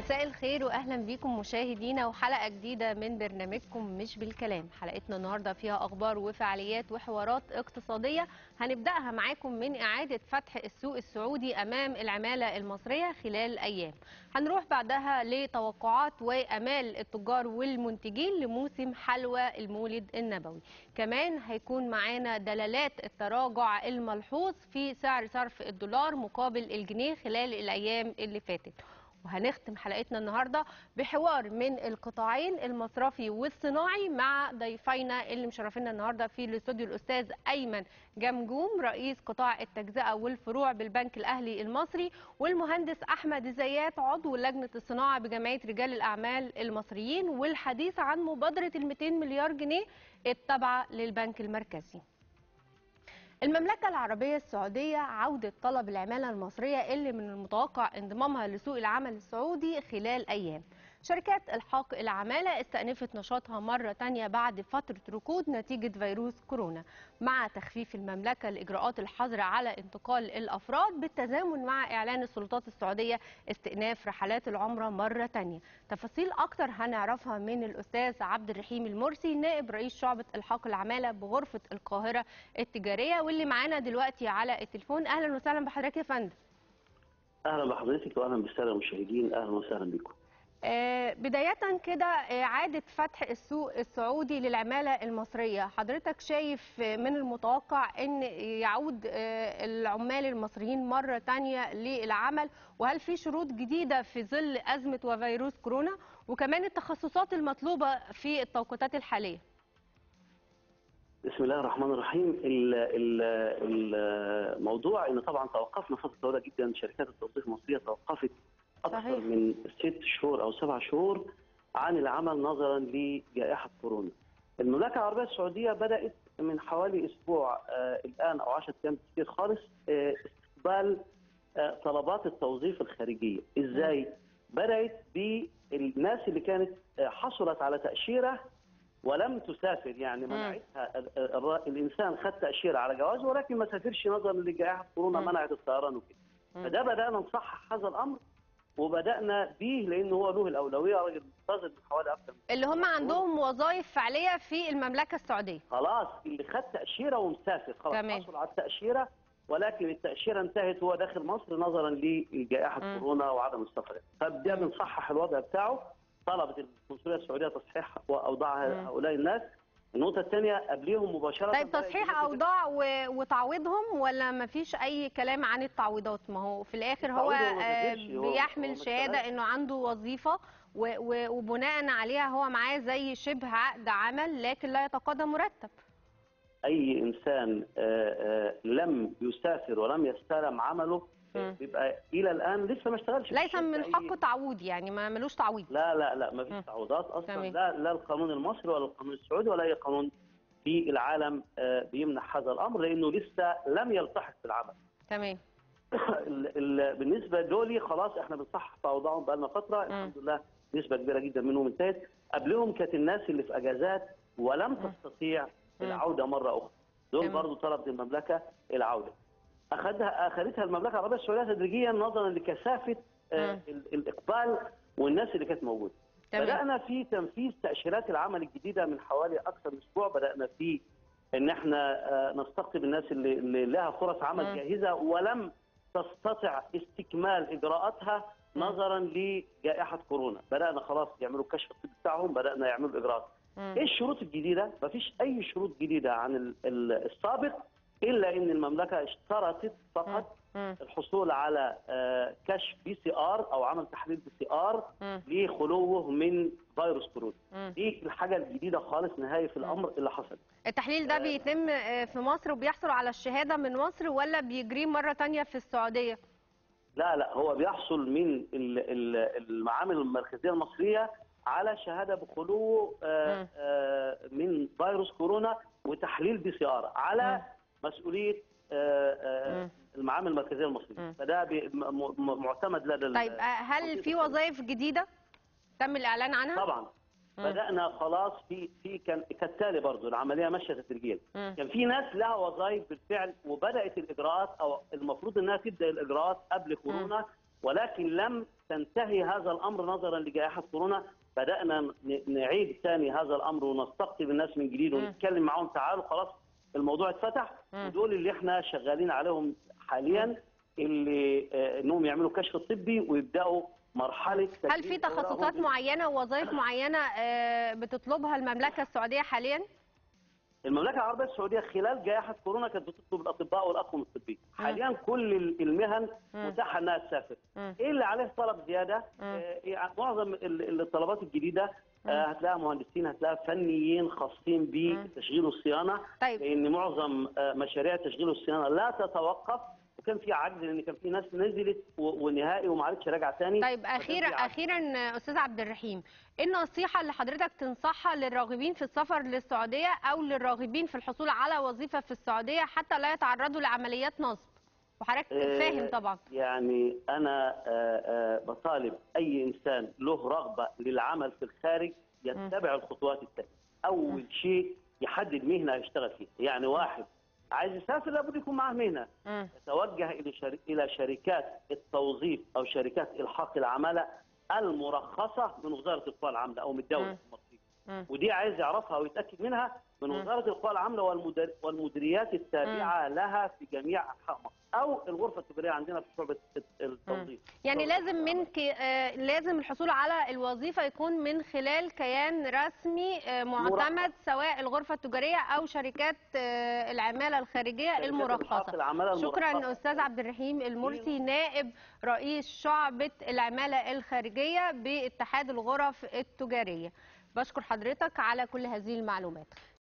مساء الخير واهلا بيكم مشاهدينا وحلقه جديده من برنامجكم مش بالكلام حلقتنا النهارده فيها اخبار وفعاليات وحوارات اقتصاديه هنبداها معاكم من اعاده فتح السوق السعودي امام العماله المصريه خلال ايام هنروح بعدها لتوقعات وامال التجار والمنتجين لموسم حلوى المولد النبوي كمان هيكون معانا دلالات التراجع الملحوظ في سعر صرف الدولار مقابل الجنيه خلال الايام اللي فاتت وهنختم حلقتنا النهارده بحوار من القطاعين المصرفي والصناعي مع ضيفينا اللي مشرفينا النهارده في الاستوديو الاستاذ ايمن جمجوم رئيس قطاع التجزئه والفروع بالبنك الاهلي المصري والمهندس احمد الزيات عضو لجنه الصناعه بجمعيه رجال الاعمال المصريين والحديث عن مبادره ال 200 مليار جنيه التابعه للبنك المركزي. المملكة العربية السعودية عودة طلب العمالة المصرية اللي من المتوقع انضمامها لسوق العمل السعودي خلال أيام شركات الحاق العمالة استأنفت نشاطها مرة تانية بعد فترة ركود نتيجة فيروس كورونا مع تخفيف المملكة لإجراءات الحظر على انتقال الأفراد بالتزامن مع إعلان السلطات السعودية استئناف رحلات العمرة مرة تانية تفاصيل أكتر هنعرفها من الأستاذ عبد الرحيم المرسي نائب رئيس شعبة الحاق العمالة بغرفة القاهرة التجارية واللي معانا دلوقتي على التليفون أهلا وسهلا بحضرتك يا فندم اهلا بحضرتك واهلا بالساده المشاهدين اهلا وسهلا بكم آه، بداية كده آه، إعادة فتح السوق السعودي للعمالة المصرية حضرتك شايف آه، من المتوقع أن يعود آه، العمال المصريين مرة تانية للعمل وهل في شروط جديدة في ظل أزمة وفيروس كورونا وكمان التخصصات المطلوبة في التوقيتات الحالية بسم الله الرحمن الرحيم ال- ال- الموضوع ان طبعا توقفنا فتره طويله جدا شركات التوظيف المصريه توقفت اكثر صحيح. من ست شهور او سبع شهور عن العمل نظرا لجائحه كورونا. المملكه العربيه السعوديه بدات من حوالي اسبوع آه الان او 10 ايام كتير خالص آه استقبال آه طلبات التوظيف الخارجيه، ازاي؟ بدات بالناس اللي كانت آه حصلت على تاشيره ولم تسافر يعني منعتها ال- ال- الانسان خد تاشيره على جوازه ولكن ما سافرش نظرا لجائحه كورونا مم. منعت الطيران وكده مم. فده بدانا نصحح هذا الامر وبدانا به لانه هو له الاولويه راجل منتظر من حوالي اكثر من اللي هم عندهم وظائف فعلية في المملكة السعودية خلاص اللي خد تاشيره ومسافر خلاص تمام. حصل على التاشيره ولكن التاشيره انتهت وهو داخل مصر نظرا لجائحه مم. كورونا وعدم السفر فبدأنا مم. نصحح الوضع بتاعه طلبت القنصليه السعوديه تصحيح واوضاع مم. هؤلاء الناس النقطه الثانيه قبليهم مباشره طيب بدأ تصحيح يجب- اوضاع و- وتعويضهم ولا ما فيش اي كلام عن التعويضات ما هو في الاخر هو التعويض هو ما آه، نزلش، هو- هو بيحمل ما شهاده اشتغلش. انه عنده وظيفه و- و- وبناء عليها هو معاه زي شبه عقد عمل لكن لا يتقاضى مرتب اي انسان آه، آه، لم يسافر ولم يستلم عمله مم. بيبقى الى الان لسه ما اشتغلش في ليس الشركة من أي- حقه تعويض يعني ما ملوش تعويض لا لا لا ما مم. فيش تعويضات اصلا تمام. لا لا القانون المصري ولا القانون السعودي ولا اي قانون في العالم آه، بيمنح هذا الامر لانه لسه لم يلتحق بالعمل تمام ال- ال- بالنسبه لدولي خلاص احنا بنصحح في اوضاعهم بقى لنا فتره الحمد لله نسبه كبيره جدا منهم انتهت قبلهم كانت الناس اللي في اجازات ولم تستطيع مم. العوده مره اخرى دول تمام. برضو طلبت المملكه العوده اخذها اخذتها المملكه العربيه السعوديه تدريجيا نظرا لكثافه آه، مم. ال- الاقبال والناس اللي كانت موجوده تمام. بدانا في تنفيذ تاشيرات العمل الجديده من حوالي اكثر من اسبوع بدانا في ان احنا آه، نستقطب الناس اللي, اللي لها فرص عمل مم. جاهزه ولم تستطع استكمال اجراءاتها مم. نظرا لجائحه كورونا بدانا خلاص يعملوا الكشف الطبي بتاعهم بدانا يعملوا الاجراءات مم. ايه الشروط الجديده مفيش اي شروط جديده عن ال- ال- السابق الا ان المملكه اشترطت فقط مم. الحصول على آه، كشف بي سي ار او عمل تحليل بي سي ار مم. لخلوه من فيروس كورونا مم. دي الحاجه الجديده خالص نهايه في الامر اللي حصل التحليل ده بيتم آه، في مصر وبيحصل على الشهاده من مصر ولا بيجريه مره تانية في السعوديه لا لا هو بيحصل من ال- ال- المعامل المركزيه المصريه على شهاده بخلوه آه، مم. آه، من فيروس كورونا وتحليل بي سي ار على مسؤوليه آه، آه، مم. المعامل المركزيه المصريه مم. فده بي- م- م- معتمد لدى ال- طيب آه، هل في وظائف جديده تم الاعلان عنها طبعا مم. بدانا خلاص في في كان كالتالي برضو العمليه ماشيه تدريجيا مم. كان في ناس لها وظائف بالفعل وبدات الاجراءات او المفروض انها تبدا الاجراءات قبل كورونا ولكن لم تنتهي هذا الامر نظرا لجائحه كورونا بدانا ن- نعيد ثاني هذا الامر ونستقطب الناس من جديد مم. ونتكلم معاهم تعالوا خلاص الموضوع اتفتح مم. ودول اللي احنا شغالين عليهم حاليا اللي آه، انهم يعملوا كشف طبي ويبداوا مرحله هل في تجهيز تخصصات أوراقهم. معينه ووظائف معينه آه، بتطلبها المملكه السعوديه حاليا؟ المملكه العربيه السعوديه خلال جائحه كورونا كانت بتطلب الاطباء والاطقم الطبيه حاليا كل ال- المهن مم. متاحه انها تسافر مم. ايه اللي عليه طلب زياده مم. آه يعني معظم ال- الطلبات الجديده آه هتلاقيها مهندسين هتلاقيها فنيين خاصين بالتشغيل والصيانه طيب. لان معظم آه مشاريع التشغيل والصيانه لا تتوقف وكان في عجز لان كان في ناس نزلت و- ونهائي وما عادتش راجعه ثاني طيب اخيرا اخيرا استاذ عبد الرحيم ايه النصيحه اللي حضرتك تنصحها للراغبين في السفر للسعوديه او للراغبين في الحصول على وظيفه في السعوديه حتى لا يتعرضوا لعمليات نصب وحضرتك آه، فاهم طبعا يعني انا آه، آه، بطالب اي انسان له رغبه للعمل في الخارج يتبع الخطوات التاليه اول شيء يحدد مهنه يشتغل فيها يعني واحد عايز يسافر لابد يكون معاه مهنه مم. يتوجه الى شر... الى شركات التوظيف او شركات الحاق العماله المرخصه من وزاره القوى العامله او من الدوله مم. المصريه مم. ودي عايز يعرفها ويتاكد منها من مم. وزاره القوى العامله والمدر... والمديريات التابعه لها في جميع انحاء مصر او الغرفه التجاريه عندنا في شعبه التوظيف يعني لازم من ك... آه، لازم الحصول على الوظيفه يكون من خلال كيان رسمي آه، معتمد سواء الغرفه التجاريه او شركات آه، العماله الخارجيه شركات الحق المرخصه العمالة شكرا المرخصة. استاذ عبد الرحيم المرسي نائب رئيس شعبه العماله الخارجيه باتحاد الغرف التجاريه بشكر حضرتك على كل هذه المعلومات